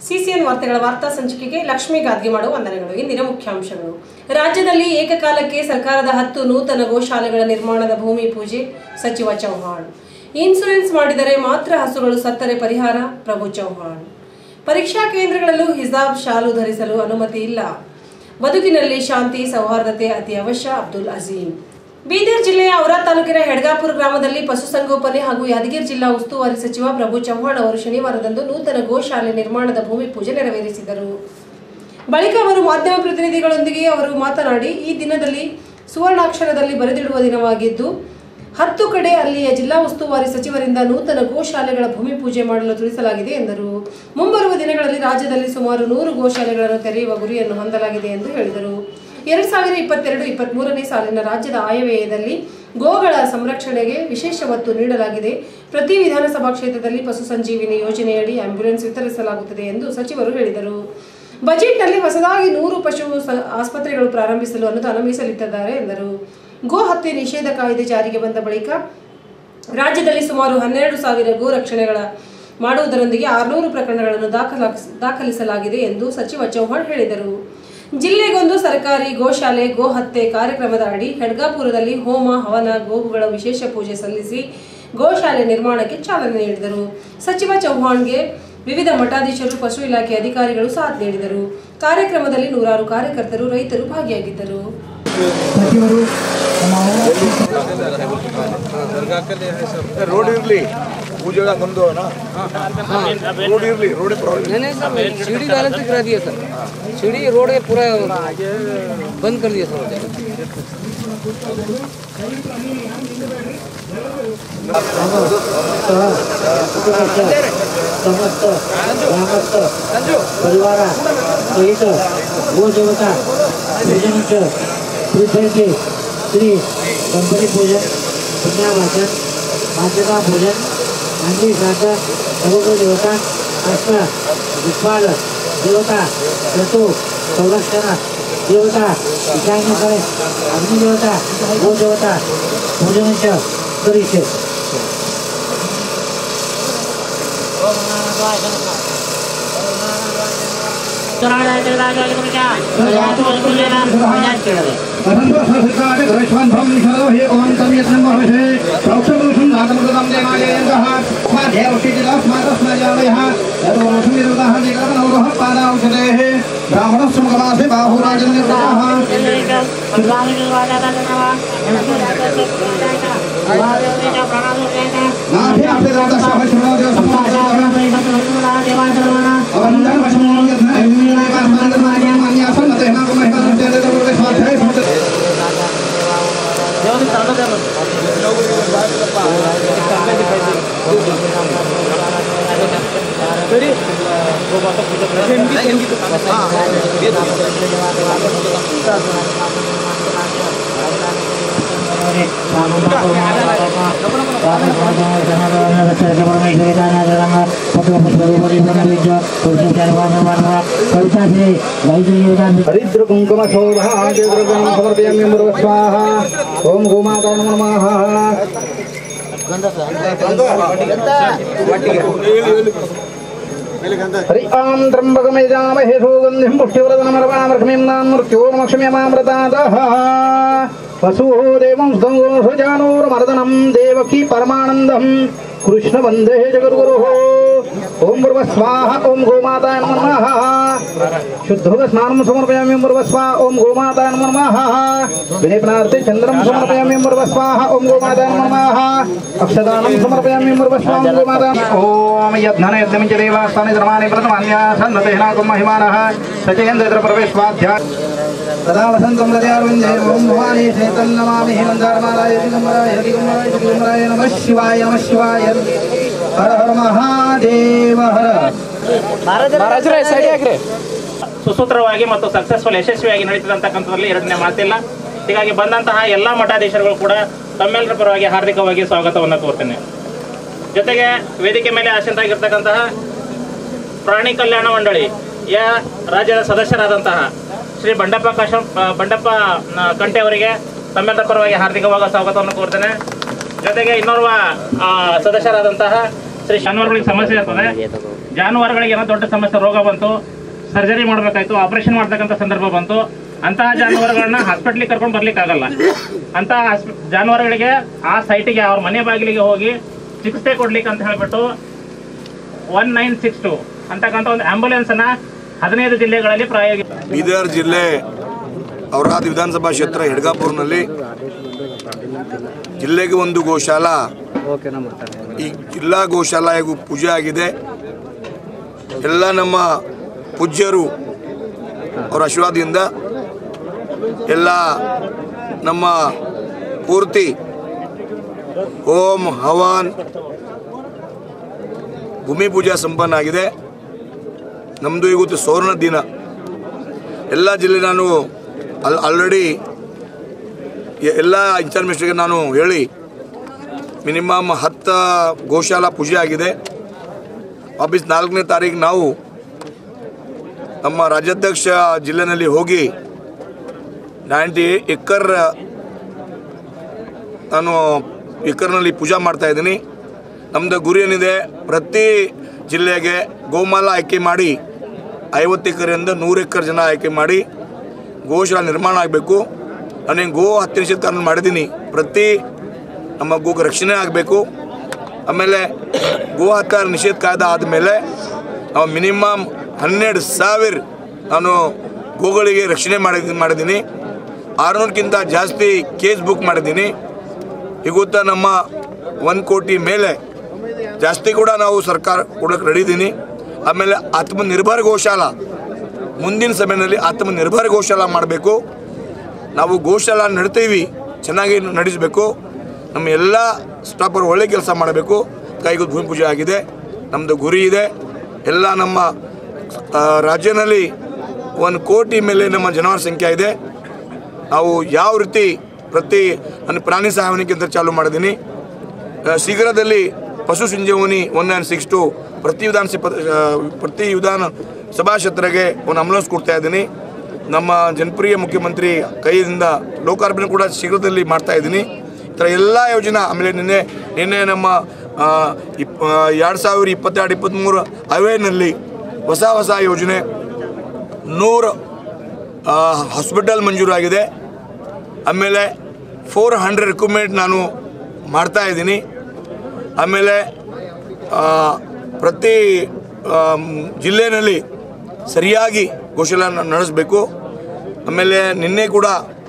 CCN ವಾರ್ತೆಗಳ ವಾರ್ತಾ ಸಂಚಿಕೆಗೆ ಲಕ್ಷ್ಮೀ ಗಾದ್ಗೆ ಮಾಡುವ ವಂದನೆಗಳು ಇಂದಿನ ಮುಖ್ಯಾಂಶಗಳು ರಾಜ್ಯದಲ್ಲಿ ಏಕಕಾಲಕ್ಕೆ ಸರ್ಕಾರದ ಹತ್ತು ನೂತನ ಗೋಶಾಲೆಗಳ ನಿರ್ಮಾಣದ ಭೂಮಿ ಪೂಜೆ ಸಚಿವ ಚೌಹಾಣ್ ಇನ್ಸೂರೆನ್ಸ್ ಮಾಡಿದರೆ ಮಾತ್ರ ಹಸುಗಳು ಸತ್ತರೆ ಪರಿಹಾರ ಪ್ರಭು ಚೌಹಾಣ್ ಪರೀಕ್ಷಾ ಕೇಂದ್ರಗಳಲ್ಲೂ ಹಿಜಾಬ್ ಶಾಲು ಧರಿಸಲು ಅನುಮತಿ ಇಲ್ಲ ಬದುಕಿನಲ್ಲಿ ಶಾಂತಿ ಸೌಹಾರ್ದತೆ ಅತಿ ಅವಶ್ಯ ಅಬ್ದುಲ್ ಅಜೀಂ ಬೀದರ್ ಜಿಲ್ಲೆಯ ಔರಾ ತಾಲೂಕಿನ ಹೆಡ್ಗಾಪುರ ಗ್ರಾಮದಲ್ಲಿ ಪಶುಸಂಗೋಪನೆ ಹಾಗೂ ಯಾದಗಿರಿ ಜಿಲ್ಲಾ ಉಸ್ತುವಾರಿ ಸಚಿವ ಪ್ರಭು ಚವ್ಹಾಣ್ ಅವರು ಶನಿವಾರದಂದು ನೂತನ ಗೋಶಾಲೆ ನಿರ್ಮಾಣದ ಭೂಮಿ ಪೂಜೆ ನೆರವೇರಿಸಿದರು ಬಳಿಕ ಅವರು ಮಾಧ್ಯಮ ಪ್ರತಿನಿಧಿಗಳೊಂದಿಗೆ ಅವರು ಮಾತನಾಡಿ ಈ ದಿನದಲ್ಲಿ ಸುವರ್ಣಾಕ್ಷರದಲ್ಲಿ ಬರೆದಿಡುವ ದಿನವಾಗಿದ್ದು ಹತ್ತು ಕಡೆ ಅಲ್ಲಿಯ ಜಿಲ್ಲಾ ಉಸ್ತುವಾರಿ ಸಚಿವರಿಂದ ನೂತನ ಗೋಶಾಲೆಗಳ ಭೂಮಿ ಪೂಜೆ ಮಾಡಲು ತಿಳಿಸಲಾಗಿದೆ ಎಂದರು ಮುಂಬರುವ ದಿನಗಳಲ್ಲಿ ರಾಜ್ಯದಲ್ಲಿ ಸುಮಾರು ನೂರು ಗೋಶಾಲೆಗಳನ್ನು ತೆರೆಯುವ ಗುರಿಯನ್ನು ಹೊಂದಲಾಗಿದೆ ಎಂದು ಹೇಳಿದರು ಎರಡ್ ಸಾವಿರ ಇಪ್ಪತ್ತೆರಡು ಇಪ್ಪತ್ಮೂರನೇ ಸಾಲಿನ ರಾಜ್ಯದ ಆಯವ್ಯಯದಲ್ಲಿ ಗೋಗಳ ಸಂರಕ್ಷಣೆಗೆ ವಿಶೇಷ ಒತ್ತು ನೀಡಲಾಗಿದೆ ಪ್ರತಿ ವಿಧಾನಸಭಾ ಕ್ಷೇತ್ರದಲ್ಲಿ ಪಶು ಸಂಜೀವಿನಿ ಯೋಜನೆಯಡಿ ಆಂಬ್ಯುಲೆನ್ಸ್ ವಿತರಿಸಲಾಗುತ್ತದೆ ಎಂದು ಸಚಿವರು ಹೇಳಿದರು ಬಜೆಟ್ನಲ್ಲಿ ಹೊಸದಾಗಿ ನೂರು ಪಶು ಸ- ಆಸ್ಪತ್ರೆಗಳು ಪ್ರಾರಂಭಿಸಲು ಅನುದಾನ ಮೀಸಲಿಟ್ಟಿದ್ದಾರೆ ಎಂದರು ಗೋ ಹತ್ಯೆ ನಿಷೇಧ ಕಾಯ್ದೆ ಜಾರಿಗೆ ಬಂದ ಬಳಿಕ ರಾಜ್ಯದಲ್ಲಿ ಸುಮಾರು ಹನ್ನೆರಡು ಸಾವಿರ ಗೋ ರಕ್ಷಣೆಗಳ ಮಾಡುವುದರೊಂದಿಗೆ ಆರುನೂರು ಪ್ರಕರಣಗಳನ್ನು ದಾಖಲಾ ದಾಖಲಿಸಲಾಗಿದೆ ಎಂದು ಸಚಿವ ಚೌಹಾಣ್ ಹೇಳಿದರು ಜಿಲ್ಲೆಗೊಂದು ಸರ್ಕಾರಿ ಗೋಶಾಲೆ ಗೋ ಹತ್ಯೆ ಕಾರ್ಯಕ್ರಮದ ಅಡಿ ಹೆಡ್ಗಾಪುರದಲ್ಲಿ ಹೋಮ ಹವನ ಗೋವುಗಳ ವಿಶೇಷ ಪೂಜೆ ಸಲ್ಲಿಸಿ ಗೋಶಾಲೆ ನಿರ್ಮಾಣಕ್ಕೆ ಚಾಲನೆ ನೀಡಿದರು ಸಚಿವ ಚೌಹಾಣ್ಗೆ ವಿವಿಧ ಮಠಾಧೀಶರು ಪಶು ಇಲಾಖೆ ಅಧಿಕಾರಿಗಳು ಸಾಥ್ ನೀಡಿದರು ಕಾರ್ಯಕ್ರಮದಲ್ಲಿ ನೂರಾರು ಕಾರ್ಯಕರ್ತರು ರೈತರು ಭಾಗಿಯಾಗಿದ್ದರು ಸಚಿವರು ರೋಡ್ ಇರ್ಲಿ ಪೂಜೆಗ ನಮ್ದು ರೋಡ್ ಇರ್ಲಿ ರೋಡ್ ಪ್ರಾಬ್ಲಮ್ नहीं नहीं सर सीढ़ी बैलेंस करा दिया सर सीढ़ी रोड के पूरा बंद कर दिया सर समस्त ग्रामस्थ परिवार सहित गोदेवता पूजनाचं श्रीफळके श्री गणपती पूजन पुण्यावाचन मातृका पूजन अंडी साखर सर्व देवता अष्ट दिक्पाल देवता ऋतू संरक्षण देवता ईशान्येकडे अग्निदेवता गोदेवता पूजनाचं करीचे ಹರಿದ್ರ ಕುಂಕುಮ ಶೋಭಾ ಸಮರ್ಪಯಾಮಿ ಮುರುವ ಸ್ವಾಹ ಓಂ ಗೋಮಾತಾ ನಮಃ ಹರಿ ಆಂ ತ್ರಂಬಕಮೇಜಾಮಹೇ ಸೋಗಂಧಿಂ ಪುಷ್ಟಿವ್ರತನಮರ್ವಾಮರ್ಷಮೀಂ ನಾನ್ ಮೃತ್ಯೋರ್ಮಕ್ಷಮ್ಯಮಾಮೃತಾದಃ ವಸು ದೇವಂ ಸುಜಾನೋರ್ಮರ್ದನಂ ದೇವಕಿ ಪರಮಾನಂದಂ ಕೃಷ್ಣ ವಂದೇ ಜಗದ್ಗುರು ಓಂ ಪೂರ್ವ ಸ್ವಾಹ ಓಂ ಗೋಮಾತಾಯ ನಮಃ ಶುದ್ಧೋಗ ಸ್ನಾನಂ ಸಮರ್ಪಯಾಮಿ ಪೂರ್ವ ಸ್ವಾಹ ಓಂ ಗೋಮಾತಾಯ ನಮಃ ವಿನಯಪನಾರ್ಥೆ ಚಂದ್ರಂ ಸಮರ್ಪಯಾಮಿ ಪೂರ್ವ ಸ್ವಾಹ ಓಂ ಗೋಮಾತಾಯ ನಮಃ ಅಕ್ಷದಾನಂ ಸಮರ್ಪಯಾಮಿ ಪೂರ್ವ ಸ್ವಾಹ ಓಂ ಗೋಮಾತಾಯ ಓಂ ಯಜ್ಞನ ಯಜ್ಞಮಿಂಚ ದೇವಾಸ್ತಾನಿ ಧರ್ಮಾಣಿ ಪ್ರಥಮಾನ್ಯ ಸನ್ನತೇನಾಕಂ ಮಹಿಮಾನಃ ಸಚೇಂದ್ರ ಪ್ರವೇಶವಾಧ್ಯ तदा वसन्तं हृदयारविन्दे ॐ भवानी चैतन्यमामि हेमन्दारमालाय दिगम्बराय दिगम्बराय दिगम्बराय नमः शिवाय नमः शिवाय हर हर महादेव हर ಸುಸೂತ್ರವಾಗಿ ಮತ್ತು ಸಕ್ಸಸ್ಫುಲ್ ಯಶಸ್ವಿಯಾಗಿ ನಡೀತದೆ ಅಂತಕ್ಕಂಥದ್ರಲ್ಲಿ ಎರಡನೇ ಮಾತಿಲ್ಲ ಹೀಗಾಗಿ ಬಂದಂತಹ ಎಲ್ಲ ಮಠಾಧೀಶರುಗಳು ಕೂಡ ತಮ್ಮೆಲ್ಲರ ಪರವಾಗಿ ಹಾರ್ದಿಕವಾಗಿ ಸ್ವಾಗತವನ್ನು ಕೋರ್ತೇನೆ ಜೊತೆಗೆ ವೇದಿಕೆ ಮೇಲೆ ಆಸೀನರಾಗಿರ್ತಕ್ಕಂತಹ ಪ್ರಾಣಿ ಕಲ್ಯಾಣ ಮಂಡಳಿಯ ರಾಜ್ಯದ ಸದಸ್ಯರಾದಂತಹ ಶ್ರೀ ಬಂಡಪ್ಪ ಕಾಶ ಬಂಡಪ್ಪ ಆ, ಕಂಟೆ ಅವರಿಗೆ ತಮ್ಮೆಲ್ಲರ ಪರವಾಗಿ ಹಾರ್ದಿಕವಾದ ಸ್ವಾಗತವನ್ನು ಕೋರ್ತೇನೆ ಜೊತೆಗೆ ಇನ್ನೋರ್ವ ಆ, ಸದಸ್ಯರಾದಂತಹ ಶ್ರೀ ಶನಿವಾರಗಳಿಗೆ ಸಮಸ್ಯೆ ಇರ್ತದೆ ಜಾನುವಾರುಗಳಿಗೆ ಏನೋ ದೊಡ್ಡ ಸಮಸ್ಯೆ ರೋಗ ಬಂತು ಸರ್ಜರಿ ಮಾಡಬೇಕಾಯ್ತು ಆಪರೇಷನ್ ಮಾಡ್ತಕ್ಕಂಥ ಸಂದರ್ಭ ಬಂತು ಅಂತಹ ಜಾನುವಾರುಗಳನ್ನ ಹಾಸ್ಪಿಟ್ಲಿಗೆ ಕರ್ಕೊಂಡು ಬರ್ಲಿಕ್ಕೆ ಆಗಲ್ಲ ಅಂತಹ ಹಾಸ್ಪಿ- ಜಾನುವಾರುಗಳಿಗೆ ಆ ಸೈಟಿಗೆ ಅವ್ರ ಮನೆ ಬಾಗಿಲಿಗೆ ಹೋಗಿ ಚಿಕಿತ್ಸೆ ಕೊಡ್ಲಿಕ್ಕೆ ಅಂತ ಹೇಳ್ಬಿಟ್ಟು ಒನ್ ನೈನ್ ಸಿಕ್ಸ್ ಟು ಅಂತಕ್ಕಂಥ ಒಂದು ಆಂಬುಲೆನ್ಸ್ ಅನ್ನ ಹದಿನೈದು ಜಿಲ್ಲೆಗಳಲ್ಲಿ ಪ್ರಾಯೋಗಿ ಬೀದರ್ ಜಿಲ್ಲೆ ಔರಾದ್ ವಿಧಾನಸಭಾ ಕ್ಷೇತ್ರ ಹೆಡ್ಗಾಪುರ್ನಲ್ಲಿ ಜಿಲ್ಲೆಗೆ ಒಂದು ಗೋಶಾಲಾ ಈ ಜಿಲ್ಲಾ ಗೋಶಾಲೆಗೂ ಪೂಜೆ ಆಗಿದೆ ಎಲ್ಲ ನಮ್ಮ ಪೂಜ್ಯರು ಅವರ ಆಶೀರ್ವಾದದಿಂದ ಎಲ್ಲ ನಮ್ಮ ಪೂರ್ತಿ ಓಂ ಹವಾನ್ ಭೂಮಿ ಪೂಜಾ ಸಂಪನ್ನ ಆಗಿದೆ ನಮ್ಮದು ಇವತ್ತು ಸುವರ್ಣ ದಿನ ಎಲ್ಲ ಜಿಲ್ಲೆ ನಾನು ಅಲ್ ಆಲ್ರೆಡಿ ಎಲ್ಲ ಇನ್ಚಾರ್ಜ್ ಮಿನಿಸ್ಟರ್ಗೆ ನಾನು ಹೇಳಿ ಮಿನಿಮಮ್ ಹತ್ತು ಗೋಶಾಲಾ ಪೂಜೆ ಆಗಿದೆ ವಾಪಸ್ ನಾಲ್ಕನೇ ತಾರೀಕು ನಾವು ನಮ್ಮ ರಾಜ್ಯಾಧ್ಯಕ್ಷ ಜಿಲ್ಲೆನಲ್ಲಿ ಹೋಗಿ ನೈಂಟಿ ಎಕ್ಕರ್ ನಾನು ಎಕ್ಕರ್ನಲ್ಲಿ ಪೂಜಾ ಮಾಡ್ತಾ ಇದ್ದೀನಿ ನಮ್ಮದು ಗುರಿ ಏನಿದೆ ಪ್ರತಿ ಜಿಲ್ಲೆಗೆ ಗೋಮಾಲ ಆಯ್ಕೆ ಮಾಡಿ ಐವತ್ತು ಎಕರೆಯಿಂದ ನೂರು ಎಕರೆ ಜನ ಆಯ್ಕೆ ಮಾಡಿ ಗೋಶಾಲ ನಿರ್ಮಾಣ ಆಗಬೇಕು ನಾನು ಗೋ ಹತ್ಯೆ ನಿಷೇಧ ಕಾನೂನು ಮಾಡಿದ್ದೀನಿ ಪ್ರತಿ ನಮ್ಮ ಗೋಗೆ ರಕ್ಷಣೆ ಆಗಬೇಕು ಆಮೇಲೆ ಗೋ ಹತ್ಯೆ ನಿಷೇಧ ಕಾಯ್ದೆ ಆದಮೇಲೆ ನಾವು ಮಿನಿಮಮ್ ಹನ್ನೆರಡು ಸಾವಿರ ನಾನು ಗೋಗಳಿಗೆ ರಕ್ಷಣೆ ಮಾಡಿ ಮಾಡಿದ್ದೀನಿ ಆರುನೂರಕ್ಕಿಂತ ಜಾಸ್ತಿ ಕೇಸ್ ಬುಕ್ ಮಾಡಿದ್ದೀನಿ ಇವತ್ತು ನಮ್ಮ ಒಂದು ಕೋಟಿ ಮೇಲೆ ಜಾಸ್ತಿ ಕೂಡ ನಾವು ಸರ್ಕಾರ ಕೊಡೋಕೆ ರೆಡಿ ಇದ್ದೀನಿ ಆಮೇಲೆ ಆತ್ಮನಿರ್ಭರ ಗೋಶಾಲಾ ಮುಂದಿನ ಸಮಯದಲ್ಲಿ ಆತ್ಮನಿರ್ಭರ ಗೋಶಾಲಾ ಮಾಡಬೇಕು ನಾವು ಗೋಶಾಲಾ ನಡ್ತೀವಿ ಚೆನ್ನಾಗಿ ನಡೆಸಬೇಕು ನಮ್ಮ ಎಲ್ಲ ಸ್ಟಾಫರು ಒಳ್ಳೆ ಕೆಲಸ ಮಾಡಬೇಕು ಕೈಗೂ ಭೂಮಿ ಪೂಜೆ ಆಗಿದೆ ನಮ್ಮದು ಗುರಿ ಇದೆ ಎಲ್ಲ ನಮ್ಮ ಆ, ರಾಜ್ಯದಲ್ಲಿ ಒಂದು ಕೋಟಿ ಮೇಲೆ ನಮ್ಮ ಜನವರ ಸಂಖ್ಯೆ ಇದೆ ನಾವು ಯಾವ ರೀತಿ ಪ್ರತಿ ನಾನು ಪ್ರಾಣಿ ಸಾಗಾಣಿಕೆ ಅಂತ ಚಾಲೂ ಮಾಡಿದ್ದೀನಿ ಆ, ಶೀಘ್ರದಲ್ಲಿ Pashu Sanjeevani one nine six two ಪ್ರತಿ ವಿಧಾನ ಸಭಾ- ಆ, ಪ್ರತಿ ವಿಧಾನ ಸಭಾ ಕ್ಷೇತ್ರಕ್ಕೆ ಒಂದು ಅಂಬುಲೆನ್ಸ್ ಕೊಡ್ತಾ ಇದ್ದೀನಿ ನಮ್ಮ ಜನಪ್ರಿಯ ಮುಖ್ಯಮಂತ್ರಿ ಕೈಯಿಂದ ಲೋಕಾರ್ಪಣೆ ಕೂಡ ಶೀಘ್ರದಲ್ಲಿ ಮಾಡ್ತಾ ಇದ್ದೀನಿ ಈ ಥರ ಎಲ್ಲ ಯೋಜನೆ ಆಮೇಲೆ ನಿನ್ನೆ ನಿನ್ನೆ ನಮ್ಮ ಆ, ಇಪ್ ಎರಡು ಸಾವಿರ ಇಪ್ಪತ್ತೆರಡು ಇಪ್ಪತ್ತ್ಮೂರು ಅವೇನಲ್ಲಿ ಹೊಸ ಹೊಸ ಯೋಜನೆ ನೂರು ಹಾಸ್ಪಿಟಲ್ ಮಂಜೂರಾಗಿದೆ ಆಮೇಲೆ ಫೋರ್ ಹಂಡ್ರೆಡ್ ರಿಕ್ರೂಟ್ಮೆಂಟ್ ನಾನು ಮಾಡ್ತಾ ಇದ್ದೀನಿ ಆಮೇಲೆ ಆ, ಪ್ರತಿ ಆಮ್, ಜಿಲ್ಲೆಯಲ್ಲಿ ಸರಿಯಾಗಿ ಗೋಶಾಲ ನಡೆಸಬೇಕು ಆಮೇಲೆ ನಿನ್ನೆ ಕೂಡ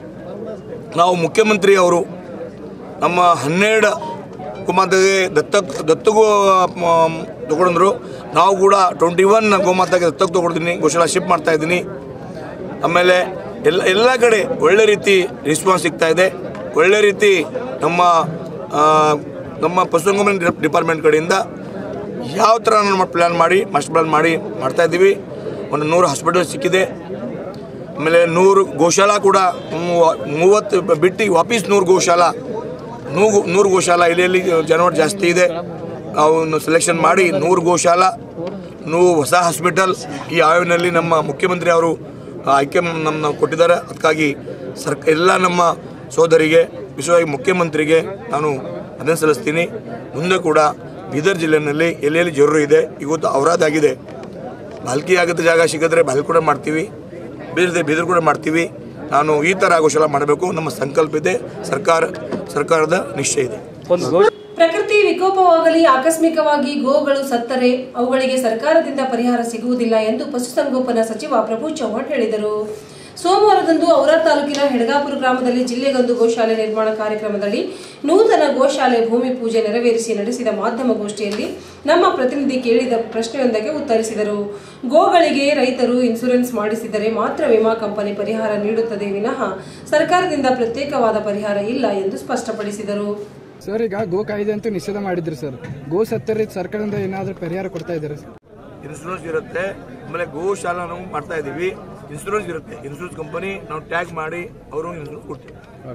ನಾವು ಮುಖ್ಯಮಂತ್ರಿ ಅವರು ನಮ್ಮ ಹನ್ನೆರಡು ಗೋಮಾತೆಗೆ ದತ್ತಕ್ ದತ್ತಗೂ ಮ್, ತಗೊಂಡ್ರು ನಾವು ಕೂಡ ಟ್ವೆಂಟಿ ಒನ್ ಗೋಮಾತೆಗೆ ದತ್ತಕ್ಕೆ ತಗೊಂಡಿದ್ದೀನಿ ಗೋಶಾಲ ಶಿಫ್ಟ್ ಮಾಡ್ತಾ ಇದ್ದೀನಿ ಆಮೇಲೆ ಎಲ್ಲ ಎಲ್ಲ ಕಡೆ ಒಳ್ಳೆ ರೀತಿ ರೆಸ್ಪಾನ್ಸ್ ಸಿಗ್ತಾ ಇದೆ ಒಳ್ಳೆ ರೀತಿ ನಮ್ಮ ಆ, ನಮ್ಮ ಪಶುಸಂಗೋಪನೆ ಡಿ- ಡಿಪಾರ್ಟ್ಮೆಂಟ್ ಕಡೆಯಿಂದ ಯಾವ ಥರ ನಮ್ಮ ಪ್ಲ್ಯಾನ್ ಮಾಡಿ ಮಾಸ್ಟರ್ ಪ್ಲ್ಯಾನ್ ಮಾಡಿ ಮಾಡ್ತಾ ಇದ್ದೀವಿ ಒಂದು ನೂರು ಹಾಸ್ಪಿಟಲ್ ಸಿಕ್ಕಿದೆ ಆಮೇಲೆ ನೂರು ಗೋಶಾಲ ಕೂಡ ಮೂವ- ಮೂವತ್ತು ಬ- ಬಿಟ್ಟು ವಾಪಸ್ ನೂರು ಗೋಶಾಲ ನೂರು ನೂರು ಗೋಶಾಲ ಇಲ್ಲಿ ಇಲ್ಲಿ ಜನವರಿ ಜಾಸ್ತಿ ಇದೆ ಅವನು ಸೆಲೆಕ್ಷನ್ ಮಾಡಿ ನೂರು ಗೋಶಾಲ ನೂರು ಹೊಸ ಹಾಸ್ಪಿಟಲ್ ಈ ಆಯೋನಲ್ಲಿ ನಮ್ಮ ಮುಖ್ಯಮಂತ್ರಿ ಅವರು ಆಯ್ಕೆ ನಮ್ಮ ಕೊಟ್ಟಿದ್ದಾರೆ ಅದಕ್ಕಾಗಿ ಸರ್ಕ ಎಲ್ಲ ನಮ್ಮ ಸೋದರಿಗೆ ವಿಶೇಷವಾಗಿ ಮುಖ್ಯಮಂತ್ರಿಗೆ ನಾನು ಅದನ್ನು ಸಲ್ಲಿಸ್ತೀನಿ ಮುಂದೆ ಕೂಡ ಬೀದರ್ ಜಿಲ್ಲೆಯಲ್ಲಿ ಎಲ್ಲೆಲ್ಲಿ ಜರೂರು ಇದೆ ಇವತ್ತು ಅವರಾದಾಗಿದೆ ಬಾಲ್ಕಿ ಆಗದ ಜಾಗ ಸಿಕ್ಕಿದ್ರೆ ಬಾಲ್ ಕೂಡ ಮಾಡ್ತೀವಿ ಬೀದರ್ ಬೀದರ್ ಕೂಡ ಮಾಡ್ತೀವಿ ನಾನು ಈ ಥರ ಗೋಶಾಲ ಮಾಡಬೇಕು ನಮ್ಮ ಸಂಕಲ್ಪ ಇದೆ ಸರ್ಕಾರ ಸರ್ಕಾರದ ನಿಶ್ಚಯ ಇದೆ ಪ್ರಕೃತಿ ವಿಕೋಪವಾಗಲಿ ಆಕಸ್ಮಿಕವಾಗಿ ಗೋಗಳು ಸತ್ತರೆ ಅವುಗಳಿಗೆ ಸರ್ಕಾರದಿಂದ ಪರಿಹಾರ ಸಿಗುವುದಿಲ್ಲ ಎಂದು ಪಶುಸಂಗೋಪನಾ ಸಚಿವ ಪ್ರಭು ಚೌಹಾಣ್ ಹೇಳಿದರು ಸೋಮವಾರದಂದು ಔರಾ ತಾಲೂಕಿನ ಹೆಡಗಾಪುರ ಗ್ರಾಮದಲ್ಲಿ ಜಿಲ್ಲೆಗೊಂದು ಗೋಶಾಲೆ ನಿರ್ಮಾಣ ಕಾರ್ಯಕ್ರಮದಲ್ಲಿ ನೂತನ ಗೋಶಾಲೆ ಭೂಮಿ ಪೂಜೆ ನೆರವೇರಿಸಿ ನಡೆಸಿದ ಮಾಧ್ಯಮಗೋಷ್ಠಿಯಲ್ಲಿ ನಮ್ಮ ಪ್ರತಿನಿಧಿ ಕೇಳಿದ ಪ್ರಶ್ನೆಯೊಂದಕ್ಕೆ ಉತ್ತರಿಸಿದರು ಗೋಗಳಿಗೆ ರೈತರು ಇನ್ಸೂರೆನ್ಸ್ ಮಾಡಿಸಿದರೆ ಮಾತ್ರ ವಿಮಾ ಕಂಪನಿ ಪರಿಹಾರ ನೀಡುತ್ತದೆ ವಿನಃ ಸರ್ಕಾರದಿಂದ ಪ್ರತ್ಯೇಕವಾದ ಪರಿಹಾರ ಇಲ್ಲ ಎಂದು ಸ್ಪಷ್ಟಪಡಿಸಿದರು ಸರ್ ಈಗ ಗೋ ಕಾಯ್ದೆ ಅಂತೂ ನಿಷೇಧ ಮಾಡಿದ್ರಿ ಸರ್ ಗೋ ಸತ್ತರೆ ಸರ್ಕಾರದಿಂದ ಏನಾದರೂ ಪರಿಹಾರ ಕೊಡ್ತಾ ಇದ್ದಾರೆ ಸರ್ ಇನ್ಶೂರೆನ್ಸ್ ಇರುತ್ತೆ ಆಮೇಲೆ ಗೋಶಾಲ ನಾವು ಮಾಡ್ತಾ ಇದ್ದೀವಿ ಇನ್ಶೂರೆನ್ಸ್ ಇರುತ್ತೆ ಇನ್ಶೂರೆನ್ಸ್ ಕಂಪನಿ ನಾವು ಟ್ಯಾಗ್ ಮಾಡಿ ಅವರು ಇನ್ಶೂರೆನ್ಸ್ ಕೊಡ್ತೀವಿ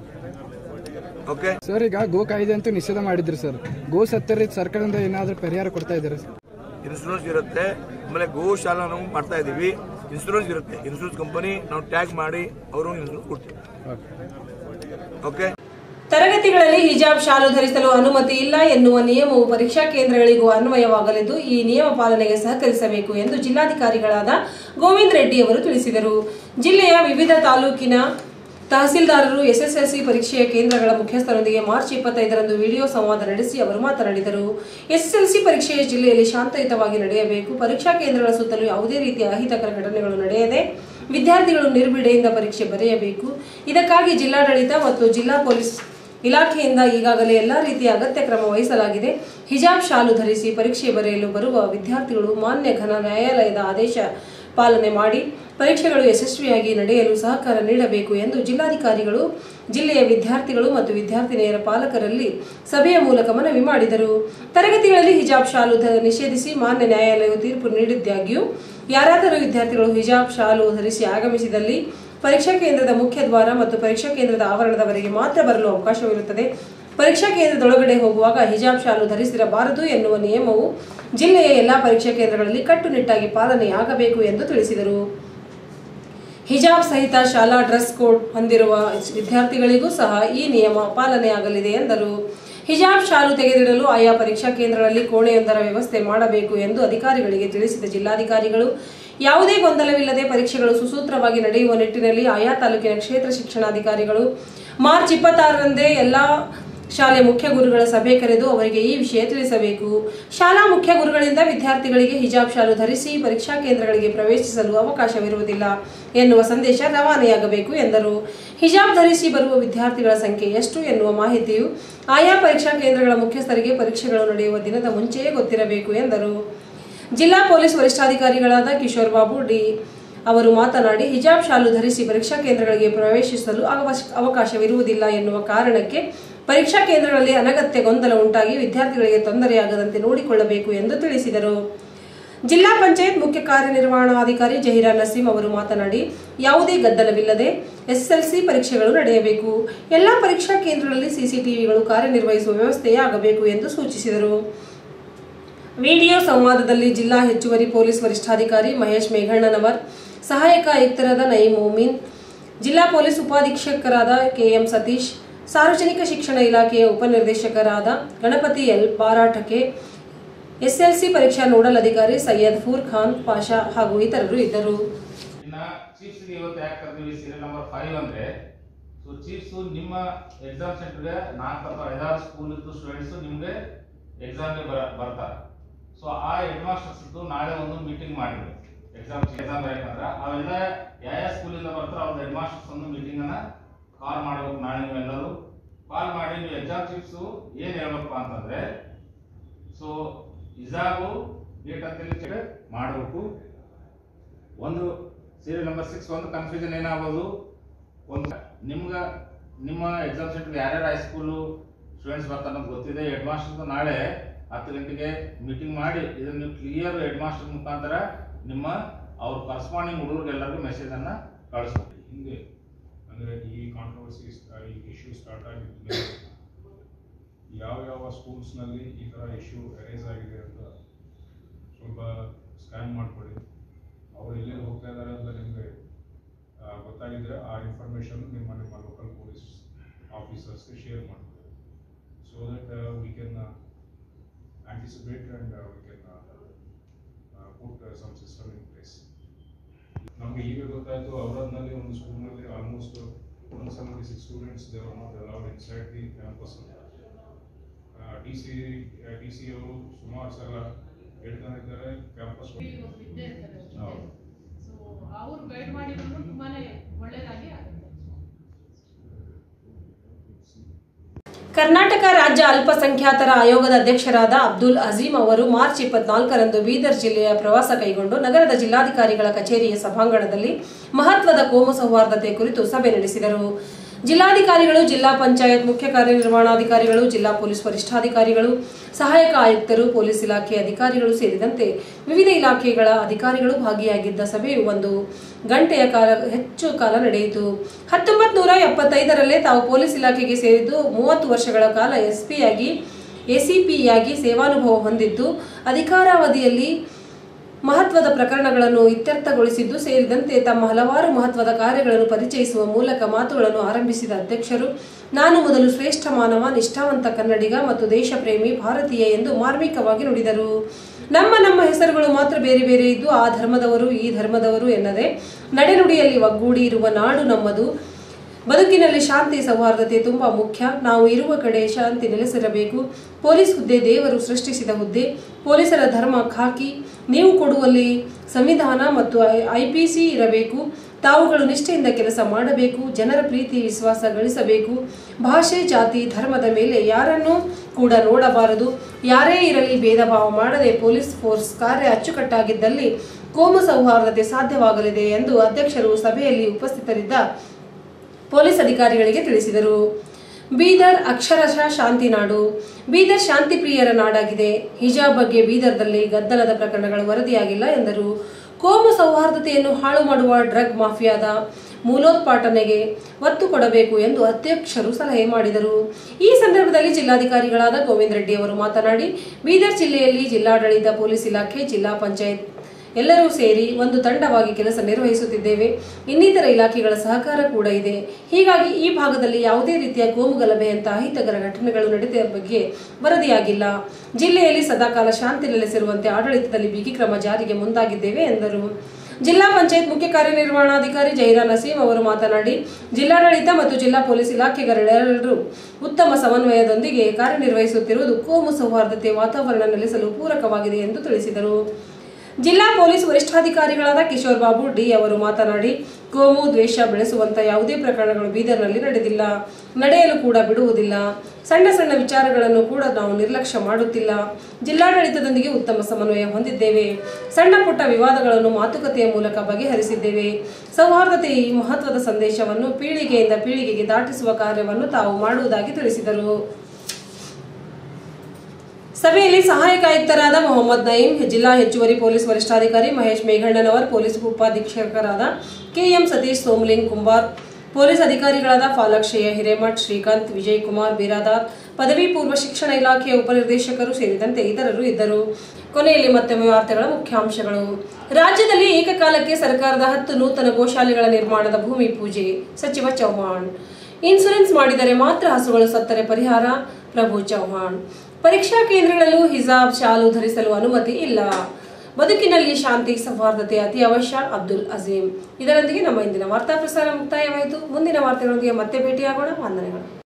ಓಕೆ ಸರ್ ಈಗ ಗೋ ಕಾಯ್ದೆ ಅಂತೂ ನಿಷೇಧ ಮಾಡಿದ್ರಿ ಸರ್ ಗೋ ಸತ್ತರೆ ಸರ್ಕಾರದಿಂದ ಏನಾದರೂ ಪರಿಹಾರ ಕೊಡ್ತಾ ಇದ್ದಾರೆ ಸರ್ ಇನ್ಶೂರೆನ್ಸ್ ಇರುತ್ತೆ ಆಮೇಲೆ ಗೋಶಾಲ ನಾವು ಮಾಡ್ತಾ ಇದ್ದೀವಿ ಇನ್ಶೂರೆನ್ಸ್ ಇರುತ್ತೆ ಇನ್ಶೂರೆನ್ಸ್ ಕಂಪನಿ ನಾವು ಟ್ಯಾಗ್ ಮಾಡಿ ಅವರು ಇನ್ಶೂರೆನ್ಸ್ ಕೊಡ್ತೀವಿ ಓಕೆ ತರಗತಿಗಳಲ್ಲಿ ಹಿಜಾಬ್ ಶಾಲು ಧರಿಸಲು ಅನುಮತಿ ಇಲ್ಲ ಎನ್ನುವ ನಿಯಮವು ಪರೀಕ್ಷಾ ಕೇಂದ್ರಗಳಿಗೂ ಅನ್ವಯವಾಗಲಿದ್ದು ಈ ನಿಯಮ ಪಾಲನೆಗೆ ಸಹಕರಿಸಬೇಕು ಎಂದು ಜಿಲ್ಲಾಧಿಕಾರಿಗಳಾದ ಗೋವಿಂದ್ ರೆಡ್ಡಿ ಅವರು ತಿಳಿಸಿದರು ಜಿಲ್ಲೆಯ ವಿವಿಧ ತಾಲೂಕಿನ ತಹಸೀಲ್ದಾರರು ಎಸ್ಎಸ್ಎಲ್ಸಿ ಪರೀಕ್ಷೆಯ ಕೇಂದ್ರಗಳ ಮುಖ್ಯಸ್ಥರೊಂದಿಗೆ ಮಾರ್ಚ್ ಇಪ್ಪತ್ತೈದರಂದು ವಿಡಿಯೋ ಸಂವಾದ ನಡೆಸಿ ಅವರು ಮಾತನಾಡಿದರು ಎಸ್ಎಸ್ಎಲ್ಸಿ ಪರೀಕ್ಷೆಯ ಜಿಲ್ಲೆಯಲ್ಲಿ ಶಾಂತಯುತವಾಗಿ ನಡೆಯಬೇಕು ಪರೀಕ್ಷಾ ಕೇಂದ್ರಗಳ ಸುತ್ತಲೂ ಯಾವುದೇ ರೀತಿಯ ಅಹಿತಕರ ಘಟನೆಗಳು ನಡೆಯದೆ ವಿದ್ಯಾರ್ಥಿಗಳು ನಿರ್ಭಿಡೆಯಿಂದ ಪರೀಕ್ಷೆ ಬರೆಯಬೇಕು ಇದಕ್ಕಾಗಿ ಜಿಲ್ಲಾಡಳಿತ ಮತ್ತು ಜಿಲ್ಲಾ ಪೊಲೀಸ್ ಇಲಾಖೆಯಿಂದ ಈಗಾಗಲೇ ಎಲ್ಲ ರೀತಿಯ ಅಗತ್ಯ ಕ್ರಮ ವಹಿಸಲಾಗಿದೆ ಹಿಜಾಬ್ ಶಾಲು ಧರಿಸಿ ಪರೀಕ್ಷೆ ಬರೆಯಲು ಬರುವ ವಿದ್ಯಾರ್ಥಿಗಳು ಮಾನ್ಯ ಘನ ನ್ಯಾಯಾಲಯದ ಆದೇಶ ಪಾಲನೆ ಮಾಡಿ ಪರೀಕ್ಷೆಗಳು ಯಶಸ್ವಿಯಾಗಿ ನಡೆಯಲು ಸಹಕಾರ ನೀಡಬೇಕು ಎಂದು ಜಿಲ್ಲಾಧಿಕಾರಿಗಳು ಜಿಲ್ಲೆಯ ವಿದ್ಯಾರ್ಥಿಗಳು ಮತ್ತು ವಿದ್ಯಾರ್ಥಿನಿಯರ ಪಾಲಕರಲ್ಲಿ ಸಭೆಯ ಮೂಲಕ ಮನವಿ ಮಾಡಿದರು ತರಗತಿಗಳಲ್ಲಿ ಹಿಜಾಬ್ ಶಾಲು ಧ- ನಿಷೇಧಿಸಿ ಮಾನ್ಯ ನ್ಯಾಯಾಲಯವು ತೀರ್ಪು ನೀಡಿದ್ದಾಗ್ಯೂ ಯಾರಾದರೂ ವಿದ್ಯಾರ್ಥಿಗಳು ಹಿಜಾಬ್ ಶಾಲು ಧರಿಸಿ ಆಗಮಿಸಿದಲ್ಲಿ ಪರೀಕ್ಷಾ ಕೇಂದ್ರದ ಮುಖ್ಯ ದ್ವಾರ ಮತ್ತು ಪರೀಕ್ಷಾ ಕೇಂದ್ರದ ಆವರಣದವರೆಗೆ ಮಾತ್ರ ಬರಲು ಅವಕಾಶವಿರುತ್ತದೆ ಪರೀಕ್ಷಾ ಕೇಂದ್ರದೊಳಗಡೆ ಹೋಗುವಾಗ ಹಿಜಾಬ್ ಶಾಲು ಧರಿಸಿರಬಾರದು ಎನ್ನುವ ನಿಯಮವು ಜಿಲ್ಲೆಯ ಎಲ್ಲಾ ಪರೀಕ್ಷಾ ಕೇಂದ್ರಗಳಲ್ಲಿ ಕಟ್ಟುನಿಟ್ಟಾಗಿ ಪಾಲನೆಯಾಗಬೇಕು ಎಂದು ತಿಳಿಸಿದರು ಹಿಜಾಬ್ ಸಹಿತ ಶಾಲಾ ಡ್ರೆಸ್ ಕೋಡ್ ಹೊಂದಿರುವ ವಿದ್ಯಾರ್ಥಿಗಳಿಗೂ ಸಹ ಈ ನಿಯಮ ಪಾಲನೆಯಾಗಲಿದೆ ಎಂದರು ಹಿಜಾಬ್ ಶಾಲು ತೆಗೆದಿಡಲು ಆಯಾ ಪರೀಕ್ಷಾ ಕೇಂದ್ರಗಳಲ್ಲಿ ಕೋಣೆಯೊಂದರ ವ್ಯವಸ್ಥೆ ಮಾಡಬೇಕು ಎಂದು ಅಧಿಕಾರಿಗಳಿಗೆ ತಿಳಿಸಿದ ಜಿಲ್ಲಾಧಿಕಾರಿಗಳು ಯಾವುದೇ ಗೊಂದಲವಿಲ್ಲದೆ ಪರೀಕ್ಷೆಗಳು ಸುಸೂತ್ರವಾಗಿ ನಡೆಯುವ ನಿಟ್ಟಿನಲ್ಲಿ ಆಯಾ ತಾಲೂಕಿನ ಕ್ಷೇತ್ರ ಶಿಕ್ಷಣಾಧಿಕಾರಿಗಳು ಮಾರ್ಚ್ ಇಪ್ಪತ್ತಾರರಂದೇ ಎಲ್ಲಾ ಶಾಲೆ ಮುಖ್ಯ ಗುರುಗಳ ಸಭೆ ಕರೆದು ಅವರಿಗೆ ಈ ವಿಷಯ ತಿಳಿಸಬೇಕು ಶಾಲಾ ಮುಖ್ಯ ಗುರುಗಳಿಂದ ವಿದ್ಯಾರ್ಥಿಗಳಿಗೆ ಹಿಜಾಬ್ ಶಾಲು ಧರಿಸಿ ಪರೀಕ್ಷಾ ಕೇಂದ್ರಗಳಿಗೆ ಪ್ರವೇಶಿಸಲು ಅವಕಾಶವಿರುವುದಿಲ್ಲ ಎನ್ನುವ ಸಂದೇಶ ರವಾನೆಯಾಗಬೇಕು ಎಂದರು ಹಿಜಾಬ್ ಧರಿಸಿ ಬರುವ ವಿದ್ಯಾರ್ಥಿಗಳ ಸಂಖ್ಯೆ ಎಷ್ಟು ಎನ್ನುವ ಮಾಹಿತಿಯು ಆಯಾ ಪರೀಕ್ಷಾ ಕೇಂದ್ರಗಳ ಮುಖ್ಯಸ್ಥರಿಗೆ ಪರೀಕ್ಷೆಗಳು ನಡೆಯುವ ದಿನದ ಮುಂಚೆಯೇ ಗೊತ್ತಿರಬೇಕು ಎಂದರು ಜಿಲ್ಲಾ ಪೊಲೀಸ್ ವರಿಷ್ಠಾಧಿಕಾರಿಗಳಾದ ಕಿಶೋರ್ ಬಾಬು ಡಿ ಅವರು ಮಾತನಾಡಿ ಹಿಜಾಬ್ ಶಾಲು ಧರಿಸಿ ಪರೀಕ್ಷಾ ಕೇಂದ್ರಗಳಿಗೆ ಪ್ರವೇಶಿಸಲು ಅವಕಾಶ- ಅವಕಾಶವಿರುವುದಿಲ್ಲ ಎನ್ನುವ ಕಾರಣಕ್ಕೆ ಪರೀಕ್ಷಾ ಕೇಂದ್ರಗಳಲ್ಲಿ ಅನಗತ್ಯ ಗೊಂದಲ ಉಂಟಾಗಿ ವಿದ್ಯಾರ್ಥಿಗಳಿಗೆ ತೊಂದರೆಯಾಗದಂತೆ ನೋಡಿಕೊಳ್ಳಬೇಕು ಎಂದು ತಿಳಿಸಿದರು ಜಿಲ್ಲಾ ಪಂಚಾಯತ್ ಮುಖ್ಯ ಕಾರ್ಯನಿರ್ವಹಣಾಧಿಕಾರಿ ಜಹೀರಾ ನಸೀಂ ಅವರು ಮಾತನಾಡಿ ಯಾವುದೇ ಗದ್ದಲವಿಲ್ಲದೆ ಎಸ್ಎಲ್ಸಿ ಪರೀಕ್ಷೆಗಳು ನಡೆಯಬೇಕು ಎಲ್ಲಾ ಪರೀಕ್ಷಾ ಕೇಂದ್ರಗಳಲ್ಲಿ ಸಿಸಿಟಿವಿಗಳು ಕಾರ್ಯನಿರ್ವಹಿಸುವ ವ್ಯವಸ್ಥೆಯೇ ಆಗಬೇಕು ಎಂದು ಸೂಚಿಸಿದರು ವಿಡಿಯೋ ಸಂವಾದದಲ್ಲಿ ಜಿಲ್ಲಾ ಹೆಚ್ಚುವರಿ ಪೊಲೀಸ್ ವರಿಷ್ಠಾಧಿಕಾರಿ ಮಹೇಶ್ ಮೇಘಣ್ಣನವರ್ ಸಹಾಯಕ ಆಯುಕ್ತರಾದ ನಯೀಂ ಮೊಮೀನ್ ಜಿಲ್ಲಾ ಪೊಲೀಸ್ ಉಪಾಧೀಕ್ಷಕರಾದ ಕೆಎಂ ಸತೀಶ್ ಸಾರ್ವಜನಿಕ ಶಿಕ್ಷಣ ಇಲಾಖೆಯ ಉಪನಿರ್ದೇಶಕರಾದ ಗಣಪತಿ ಎಲ್ ಬಾರಾಟಕೆ ಎಸ್ಎಲ್ಸಿ ಪರೀಕ್ಷಾ ನೋಡಲ್ ಅಧಿಕಾರಿ ಸೈಯದ್ ಫೂರ್ ಖಾನ್ ಪಾಷಾ ಹಾಗೂ ಇತರರು ಇದ್ದರು ಇನ್ನ ಚೀಫ್ಸ್ಗೆ ಇವತ್ತು ಯಾಕೆ ಕರ್ತೀವಿ ಸೀರಿಯಲ್ ನಂಬರ್ ಫೈವ್ ಅಂದ್ರೆ ಸೊ ಚೀಫ್ಸ್ ನಿಮ್ಮ ಎಕ್ಸಾಮ್ ಸೆಂಟರ್ಗೆ ನಾಲ್ಕು ಅಥವಾ ಐದಾರು ಸ್ಕೂಲ್ ಇದ್ದು ಸ್ಟೂಡೆಂಟ್ಸ್ ನಿಮ್ಗೆ ಎಕ್ಸಾಮ್ಗೆ ಬರ ಬರ್ತಾರೆ ಸೊ ಆ ಹೆಡ್ ಮಾಸ್ಟರ್ಸ್ ಇದ್ದು ನಾಳೆ ಒಂದು ಮೀಟಿಂಗ್ ಮಾಡಿದ್ರು ಎಕ್ಸಾಮ್ ಎಕ್ಸಾಮ್ ಬರೆಯಕಂದ್ರೆ ಅವೆಲ್ಲ ಯಾವ ಯಾವ ಸ್ಕೂಲಿಂದ ಬರ್ತಾರೆ ಅವ್ರ ಹೆಡ್ ಮಾಸ್ಟರ್ಸ್ ಒಂದು ಮೀಟಿಂಗ್ ಅನ್ನ ಕಾಲ್ ಮಾಡ್ಬೇಕು ನಾಳೆ ನೀವೆಲ್ಲರೂ ಕಾಲ್ ಮಾಡಿ ನೀವು ಎಕ್ಸಾಮ್ ಚೀಫ್ಸ್ ಏನ್ ಹೇಳ್ಬೇಕಪ್ಪ ಅಂತಂದ್ರೆ ಸೊ ಇಜಾಬು ಡೇಟ್ ಅಂತೇಳಿ check ಮಾಡಬೇಕು ಒಂದು ಸೀರಿಯಲ್ ನಂಬರ್ ಸಿಕ್ಸ್ ಒಂದು ಕನ್ಫ್ಯೂಷನ್ ಏನಾಗೋದು ಒಂದು ನಿಮ್ಗ ನಿಮ್ಮ ಎಕ್ಸಾಮ್ ಸೆಂಟರ್ಗೆ ಯಾರ್ಯಾರು ಹೈಸ್ಕೂಲು ಸ್ಟೂಡೆಂಟ್ಸ್ ಬರ್ತಾರೆ ಅನ್ನೋದು ಗೊತ್ತಿದೆ ಹೆಡ್ ಮಾಸ್ಟರ್ ನಾಳೆ ಹತ್ತು ಗಂಟೆಗೆ ಮೀಟಿಂಗ್ ಮಾಡಿ ಇದನ್ನ ನೀವು ಕ್ಲಿಯರ್ ಹೆಡ್ ಮಾಸ್ಟರ್ ಮುಖಾಂತರ ನಿಮ್ಮ ಅವ್ರ ಕರೆಸ್ಪಾಂಡಿಂಗ್ ಹುಡುಗರಿಗೆಲ್ಲರಿಗೂ ಮೆಸೇಜ್ ಅನ್ನ ಕಳಿಸ್ಬೇಕು ಹಿಂದೆ ಅಂದರೆ ಈ ಕಾಂಟ್ರವರ್ಸಿ ಈ ಇಶ್ಯೂ ಸ್ಟಾರ್ಟ್ ಆಗಿದ್ದು ಯಾವ ಯಾವ ಸ್ಕೂಲ್ಸ್ನಲ್ಲಿ ಈ ಥರ ಇಶ್ಯೂ ಅರೇಸ್ ಆಗಿದೆ ಅಂತ ಸ್ವಲ್ಪ ಸ್ಕ್ಯಾನ್ ಮಾಡಿಕೊಡಿ ಅವ್ರು ಎಲ್ಲೆಲ್ಲಿ ಹೋಗ್ತಾ ಇದ್ದಾರೆ ಅಂತ ನಿಮಗೆ ಗೊತ್ತಾಗಿದ್ದರೆ ಆ ಇನ್ಫಾರ್ಮೇಷನ್ ನಿಮ್ಮ ನಿಮ್ಮ ಲೋಕಲ್ ಪೊಲೀಸ್ ಆಫೀಸರ್ಸ್ಗೆ ಶೇರ್ ಮಾಡಿಕೊಡಿ so that we can anticipate and we can put some system in place ನಮಗೆ ಈಗ ಗೊತ್ತಾಯಿತು ಔರಾದ್ನಲ್ಲಿ ಒಂದು ಸ್ಕೂಲ್ನಲ್ಲಿ ಆಲ್ಮೋಸ್ಟ್ ಒಂದು seventy six students they were not allowed inside the campus D C D C ಅವರು ಸುಮಾರು ಸಲ ಹೇಳ್ತಾನೆ ಇದ್ದಾರೆ ಕ್ಯಾಂಪಸ್ ಇದ್ದೇ ಇರ್ತಾರೆ ಹೌದು ಸೊ ಅವ್ರು ಗೈಡ್ ಮಾಡಿದ್ರು ತುಂಬಾನೇ ಒಳ್ಳೇದಾಗಿ ಆಗುತ್ತೆ ಕರ್ನಾಟಕ ರಾಜ್ಯ ಅಲ್ಪಸಂಖ್ಯಾತರ ಆಯೋಗದ ಅಧ್ಯಕ್ಷರಾದ ಅಬ್ದುಲ್ ಅಜೀಂ ಅವರು ಮಾರ್ಚ್ ಇಪ್ಪತ್ನಾಲ್ಕರಂದು ಬೀದರ್ ಜಿಲ್ಲೆಯ ಪ್ರವಾಸ ಕೈಗೊಂಡು ನಗರದ ಜಿಲ್ಲಾಧಿಕಾರಿಗಳ ಕಚೇರಿಯ ಸಭಾಂಗಣದಲ್ಲಿ ಮಹತ್ವದ ಕೋಮು ಸೌಹಾರ್ದತೆ ಕುರಿತು ಸಭೆ ನಡೆಸಿದರು ಜಿಲ್ಲಾಧಿಕಾರಿಗಳು ಜಿಲ್ಲಾ ಪಂಚಾಯತ್ ಮುಖ್ಯ ಕಾರ್ಯನಿರ್ವಹಣಾಧಿಕಾರಿಗಳು ಜಿಲ್ಲಾ ಪೊಲೀಸ್ ವರಿಷ್ಠಾಧಿಕಾರಿಗಳು ಸಹಾಯಕ ಆಯುಕ್ತರು ಪೊಲೀಸ್ ಇಲಾಖೆ ಅಧಿಕಾರಿಗಳು ಸೇರಿದಂತೆ ವಿವಿಧ ಇಲಾಖೆಗಳ ಅಧಿಕಾರಿಗಳು ಭಾಗಿಯಾಗಿದ್ದ ಸಭೆಯು ಒಂದು ಗಂಟೆಯ ಕಾಲ ಹೆಚ್ಚು ಕಾಲ ನಡೆಯಿತು ಹತ್ತೊಂಬತ್ತು ನೂರ ಎಪ್ಪತ್ತೈದರಲ್ಲೇ ತಾವು ಪೊಲೀಸ್ ಇಲಾಖೆಗೆ ಸೇರಿದ್ದು ಮೂವತ್ತು ವರ್ಷಗಳ ಕಾಲ ಎಸ್ಪಿಯಾಗಿ ಎಸಿಪಿಯಾಗಿ ಸೇವಾನುಭವ ಹೊಂದಿದ್ದು ಅಧಿಕಾರಾವಧಿಯಲ್ಲಿ ಮಹತ್ವದ ಪ್ರಕರಣಗಳನ್ನು ಇತ್ಯರ್ಥಗೊಳಿಸಿದ್ದು ಸೇರಿದಂತೆ ತಮ್ಮ ಹಲವಾರು ಮಹತ್ವದ ಕಾರ್ಯಗಳನ್ನು ಪರಿಚಯಿಸುವ ಮೂಲಕ ಮಾತುಗಳನ್ನು ಆರಂಭಿಸಿದ ಅಧ್ಯಕ್ಷರು ನಾನು ಮೊದಲು ಶ್ರೇಷ್ಠ ಮಾನವ ನಿಷ್ಠಾವಂತ ಕನ್ನಡಿಗ ಮತ್ತು ದೇಶಪ್ರೇಮಿ ಭಾರತೀಯ ಎಂದು ಮಾರ್ಮಿಕವಾಗಿ ನುಡಿದರು ನಮ್ಮ ನಮ್ಮ ಹೆಸರುಗಳು ಮಾತ್ರ ಬೇರೆ ಬೇರೆ ಇದ್ದು ಆ ಧರ್ಮದವರು ಈ ಧರ್ಮದವರು ಎನ್ನದೆ ನಡೆನುಡಿಯಲ್ಲಿ ಒಗ್ಗೂಡಿ ಇರುವ ನಾಡು ನಮ್ಮದು ಬದುಕಿನಲ್ಲಿ ಶಾಂತಿ ಸೌಹಾರ್ದತೆ ತುಂಬಾ ಮುಖ್ಯ ನಾವು ಇರುವ ಕಡೆ ಶಾಂತಿ ನೆಲೆಸಿರಬೇಕು ಪೊಲೀಸ್ ಹುದ್ದೆ ದೇವರು ಸೃಷ್ಟಿಸಿದ ಹುದ್ದೆ ಪೊಲೀಸರ ಧರ್ಮ ಖಾಕಿ ನೀವು ಕೊಡುವಲ್ಲಿ ಸಂವಿಧಾನ ಮತ್ತು ಐಪಿಸಿ ಇರಬೇಕು ತಾವುಗಳು ನಿಷ್ಠೆಯಿಂದ ಕೆಲಸ ಮಾಡಬೇಕು ಜನರ ಪ್ರೀತಿ ವಿಶ್ವಾಸ ಗಳಿಸಬೇಕು ಭಾಷೆ ಜಾತಿ ಧರ್ಮದ ಮೇಲೆ ಯಾರನ್ನೂ ಕೂಡ ನೋಡಬಾರದು ಯಾರೇ ಇರಲಿ ಭೇದ ಭಾವ ಮಾಡದೆ ಪೊಲೀಸ್ ಫೋರ್ಸ್ ಕಾರ್ಯ ಅಚ್ಚುಕಟ್ಟಾಗಿದ್ದಲ್ಲಿ ಕೋಮು ಸೌಹಾರ್ದತೆ ಸಾಧ್ಯವಾಗಲಿದೆ ಎಂದು ಅಧ್ಯಕ್ಷರು ಸಭೆಯಲ್ಲಿ ಉಪಸ್ಥಿತರಿದ್ದ ಪೊಲೀಸ್ ಅಧಿಕಾರಿಗಳಿಗೆ ತಿಳಿಸಿದರು ಬೀದರ್ ಅಕ್ಷರಶಃ ಶಾಂತಿ ನಾಡು ಬೀದರ್ ಶಾಂತಿ ಪ್ರಿಯರ ನಾಡಾಗಿದೆ ಹಿಜಾಬ್ ಬಗ್ಗೆ ಬೀದರ್ದಲ್ಲಿ ಗದ್ದಲದ ಪ್ರಕರಣಗಳು ವರದಿಯಾಗಿಲ್ಲ ಎಂದರು ಕೋಮು ಸೌಹಾರ್ದತೆಯನ್ನು ಹಾಳು ಮಾಡುವ ಡ್ರಗ್ ಮಾಫಿಯಾದ ಮೂಲೋತ್ಪಾಟನೆಗೆ ಒತ್ತು ಕೊಡಬೇಕು ಎಂದು ಅಧ್ಯಕ್ಷರು ಸಲಹೆ ಮಾಡಿದರು ಈ ಸಂದರ್ಭದಲ್ಲಿ ಜಿಲ್ಲಾಧಿಕಾರಿಗಳಾದ ಗೋವಿಂದ ರೆಡ್ಡಿ ಅವರು ಮಾತನಾಡಿ ಬೀದರ್ ಜಿಲ್ಲೆಯಲ್ಲಿ ಜಿಲ್ಲಾಡಳಿತ ಪೊಲೀಸ್ ಇಲಾಖೆ ಜಿಲ್ಲಾ ಪಂಚಾಯತ್ ಎಲ್ಲರೂ ಸೇರಿ ಒಂದು ತಂಡವಾಗಿ ಕೆಲಸ ನಿರ್ವಹಿಸುತ್ತಿದ್ದೇವೆ ಇನ್ನಿತರ ಇಲಾಖೆಗಳ ಸಹಕಾರ ಕೂಡ ಇದೆ ಹೀಗಾಗಿ ಈ ಭಾಗದಲ್ಲಿ ಯಾವುದೇ ರೀತಿಯ ಕೋಮುಗಲಭೆಯಂತಹ ಅಹಿತಕರ ಘಟನೆಗಳು ನಡೆದ ಬಗ್ಗೆ ವರದಿಯಾಗಿಲ್ಲ ಜಿಲ್ಲೆಯಲ್ಲಿ ಸದಾಕಾಲ ಶಾಂತಿ ನೆಲೆಸಿರುವಂತೆ ಆಡಳಿತದಲ್ಲಿ ಬಿಗಿ ಕ್ರಮ ಜಾರಿಗೆ ಮುಂದಾಗಿದ್ದೇವೆ ಎಂದರು ಜಿಲ್ಲಾ ಪಂಚಾಯತ್ ಮುಖ್ಯ ಕಾರ್ಯನಿರ್ವಹಣಾಧಿಕಾರಿ ಜೈರಾ ನಸೀಂ ಅವರು ಮಾತನಾಡಿ ಜಿಲ್ಲಾಡಳಿತ ಮತ್ತು ಜಿಲ್ಲಾ ಪೊಲೀಸ್ ಇಲಾಖೆಗಳೆರಡರೂ ಉತ್ತಮ ಸಮನ್ವಯದೊಂದಿಗೆ ಕಾರ್ಯನಿರ್ವಹಿಸುತ್ತಿರುವುದು ಕೋಮು ಸೌಹಾರ್ದತೆ ವಾತಾವರಣ ನೆಲೆಸಲು ಪೂರಕವಾಗಿದೆ ಎಂದು ತಿಳಿಸಿದರು ಜಿಲ್ಲಾ ಪೊಲೀಸ್ ವರಿಷ್ಠಾಧಿಕಾರಿಗಳಾದ ಕಿಶೋರ್ ಬಾಬು ಡಿ ಅವರು ಮಾತನಾಡಿ ಕೋಮು ದ್ವೇಷ ಬೆಳೆಸುವಂತ ಯಾವುದೇ ಪ್ರಕರಣಗಳು ಬೀದರ್ನಲ್ಲಿ ನಡೆದಿಲ್ಲ ನಡೆಯಲು ಕೂಡ ಬಿಡುವುದಿಲ್ಲ ಸಣ್ಣ ಸಣ್ಣ ವಿಚಾರಗಳನ್ನು ಕೂಡ ನಾವು ನಿರ್ಲಕ್ಷ್ಯ ಮಾಡುತ್ತಿಲ್ಲ ಜಿಲ್ಲಾಡಳಿತದೊಂದಿಗೆ ಉತ್ತಮ ಸಮನ್ವಯ ಹೊಂದಿದ್ದೇವೆ ಸಣ್ಣ ಪುಟ್ಟ ವಿವಾದಗಳನ್ನು ಮಾತುಕತೆಯ ಮೂಲಕ ಬಗೆಹರಿಸಿದ್ದೇವೆ ಸೌಹಾರ್ದತೆ ಈ ಮಹತ್ವದ ಸಂದೇಶವನ್ನು ಪೀಳಿಗೆಯಿಂದ ಪೀಳಿಗೆಗೆ ದಾಟಿಸುವ ಕಾರ್ಯವನ್ನು ತಾವು ಮಾಡುವುದಾಗಿ ತಿಳಿಸಿದರು ಸಭೆಯಲ್ಲಿ ಸಹಾಯಕ ಆಯುಕ್ತರಾದ ಮೊಹಮ್ಮದ್ ನಯೀಂ ಜಿಲ್ಲಾ ಹೆಚ್ಚುವರಿ ಪೊಲೀಸ್ ವರಿಷ್ಠಾಧಿಕಾರಿ ಮಹೇಶ್ ಮೇಘಣ್ಣನವರ್ ಪೊಲೀಸ್ ಉಪಾಧೀಕ್ಷಕರಾದ ಕೆಎಂ ಸತೀಶ್ ಸೋಮಲಿಂಗ್ ಕುಂಬಾರ್ ಪೊಲೀಸ್ ಅಧಿಕಾರಿಗಳಾದ ಫಾಲಕ್ಷಯ್ಯ ಹಿರೇಮಠ್ ಶ್ರೀಕಾಂತ್ ವಿಜಯ್ ಕುಮಾರ್ ಬಿರಾದಾರ್ ಪದವಿ ಪೂರ್ವ ಶಿಕ್ಷಣ ಇಲಾಖೆಯ ಉಪನಿರ್ದೇಶಕರು ಸೇರಿದಂತೆ ಇತರರು ಇದ್ದರು ಕೊನೆಯಲ್ಲಿ ಮತ್ತೊಮ್ಮೆ ವಾರ್ತೆಗಳ ಮುಖ್ಯಾಂಶಗಳು ರಾಜ್ಯದಲ್ಲಿ ಏಕಕಾಲಕ್ಕೆ ಸರ್ಕಾರದ ಹತ್ತು ನೂತನ ಗೋಶಾಲೆಗಳ ನಿರ್ಮಾಣದ ಭೂಮಿ ಪೂಜೆ ಸಚಿವ ಚೌಹಾಣ್ ಇನ್ಸುರೆನ್ಸ್ ಮಾಡಿದರೆ ಮಾತ್ರ ಹಸುಗಳು ಸತ್ತರೆ ಪರಿಹಾರ ಪ್ರಭು ಚೌಹಾಣ್ ಪರೀಕ್ಷಾ ಕೇಂದ್ರಗಳಲ್ಲೂ ಹಿಜಾಬ್ ಶಾಲು ಧರಿಸಲು ಅನುಮತಿ ಇಲ್ಲ ಬದುಕಿನಲ್ಲಿ ಶಾಂತಿ ಸೌಹಾರ್ದತೆ ಅತಿ ಅವಶ್ಯ ಅಬ್ದುಲ್ ಅಜೀಂ ಇದರೊಂದಿಗೆ ನಮ್ಮ ಇಂದಿನ ವಾರ್ತಾ ಪ್ರಸಾರ ಮುಕ್ತಾಯವಾಯಿತು ಮುಂದಿನ ವಾರ್ತೆಗಳೊಂದಿಗೆ ಮತ್ತೆ ಭೇಟಿಯಾಗೋಣ ವಂದನೆಗಳು